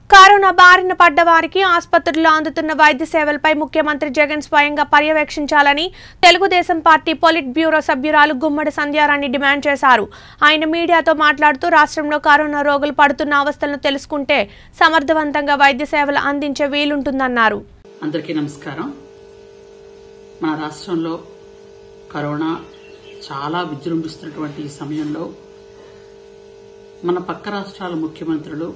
corona బారిన పడ్డ వారికి ఆసుపత్రుల్లో అందుతున్న వైద్య సేవలపై ముఖ్యమంత్రి జగన్ స్వయంగా పర్యవేక్షించాలని తెలుగుదేశం పార్టీ పొలిట్ బ్యూరో సభ్యురాలు గుమ్మడి సంధ్యారాణి డిమాండ్ చేశారు ఆయన మీడియాతో మాట్లాడుతూ రాష్ట్రంలో కరోనా రోగులు పడుతున్న అవస్థలను తెలుసుకుంటే సమర్థవంతంగా వైద్య సేవలు అందించే వీలుంటుందన్నారు అందరికీ నమస్కారం మన రాష్ట్రంలో కరోనా చాలా విజృంభిస్తున్నటువంటి ఈ సమయంలో మన పక్క రాష్ట్రాల ముఖ్యమంత్రులు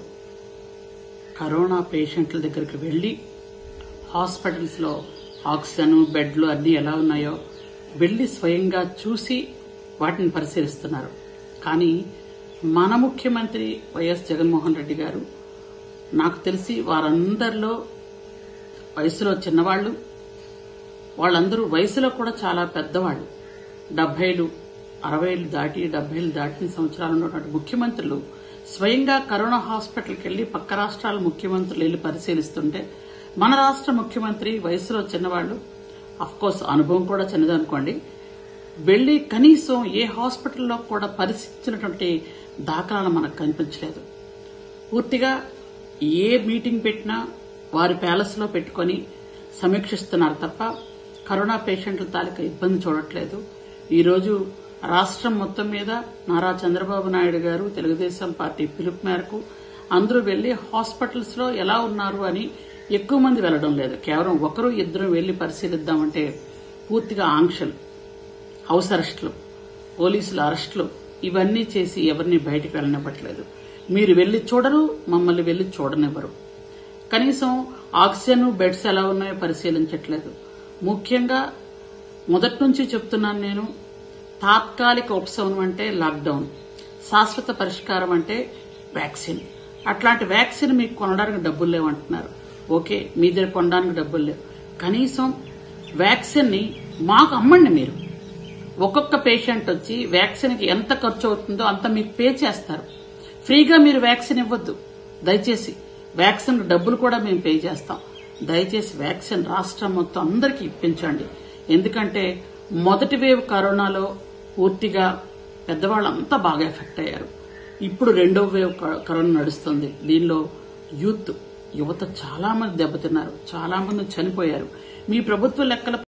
కరోనా పేషెంట్ల దగ్గరికి వెళ్లి హాస్పిటల్స్లో ఆక్సిజన్ బెడ్లు అన్నీ ఎలా ఉన్నాయో వెళ్లి స్వయంగా చూసి వాటిని పరిశీలిస్తున్నారు కానీ మన ముఖ్యమంత్రి వైఎస్ జగన్మోహన్ రెడ్డి గారు నాకు తెలిసి వారందరిలో వయసులో చిన్నవాళ్లు వాళ్ళందరూ వయసులో కూడా చాలా పెద్దవాళ్ళు డెబ్బైలు అరవైలు దాటి డెబ్బైలు దాటిన సంవత్సరాలు ఉన్నటువంటి ముఖ్యమంత్రులు స్వయంగా కరోనా హాస్పిటల్కి వెళ్లి పక్క రాష్ట్రాల ముఖ్యమంత్రులు వెళ్లి పరిశీలిస్తుంటే మన రాష్ట్ర ముఖ్యమంత్రి వయసులో చిన్నవాళ్లు కోర్స్ అనుభవం కూడా చిన్నదనుకోండి వెళ్లి కనీసం ఏ హాస్పిటల్లో కూడా పరిశీలించినటువంటి దాఖలాలు మనకు కనిపించలేదు పూర్తిగా ఏ మీటింగ్ పెట్టినా వారి ప్యాలెస్ లో పెట్టుకొని సమీక్షిస్తున్నారు తప్ప కరోనా పేషెంట్ల తాలూకా ఇబ్బంది చూడట్లేదు ఈరోజు రాష్ట్రం మొత్తం మీద నారా చంద్రబాబు నాయుడు గారు తెలుగుదేశం పార్టీ పిలుపు మేరకు అందరూ వెళ్లి హాస్పిటల్స్ లో ఎలా ఉన్నారు అని ఎక్కువ మంది వెళ్లడం లేదు కేవలం ఒకరు ఇద్దరు వెళ్లి పరిశీలిద్దామంటే పూర్తిగా ఆంక్షలు హౌస్ అరెస్టులు పోలీసుల అరెస్టులు ఇవన్నీ చేసి ఎవరిని బయటికి వెళ్ళనివ్వట్లేదు మీరు వెళ్లి చూడరు మమ్మల్ని వెళ్లి చూడనివ్వరు కనీసం ఆక్సిజన్ బెడ్స్ ఎలా ఉన్నాయో పరిశీలించట్లేదు ముఖ్యంగా మొదటి నుంచి చెప్తున్నాను నేను తాత్కాలిక ఉపశమనం అంటే లాక్డౌన్ శాశ్వత పరిష్కారం అంటే వ్యాక్సిన్ అట్లాంటి వ్యాక్సిన్ మీకు కొనడానికి డబ్బులు లేవంటున్నారు ఓకే మీ దగ్గర కొనడానికి డబ్బులు లేవు కనీసం వ్యాక్సిన్ ని మాకు అమ్మండి మీరు ఒక్కొక్క పేషెంట్ వచ్చి వ్యాక్సిన్ కి ఎంత ఖర్చు అవుతుందో అంత మీకు పే చేస్తారు ఫ్రీగా మీరు వ్యాక్సిన్ ఇవ్వద్దు దయచేసి వ్యాక్సిన్ డబ్బులు కూడా మేము పే చేస్తాం దయచేసి వ్యాక్సిన్ రాష్ట్రం మొత్తం అందరికీ ఇప్పించండి ఎందుకంటే మొదటి వేవ్ కరోనాలో పూర్తిగా పెద్దవాళ్ళంతా బాగా ఎఫెక్ట్ అయ్యారు ఇప్పుడు రెండో వేవ్ క- కరోనా నడుస్తుంది దీనిలో యూత్ యువత చాలా మంది దెబ్బతిన్నారు చాలా మంది చనిపోయారు మీ ప్రభుత్వ లెక్కల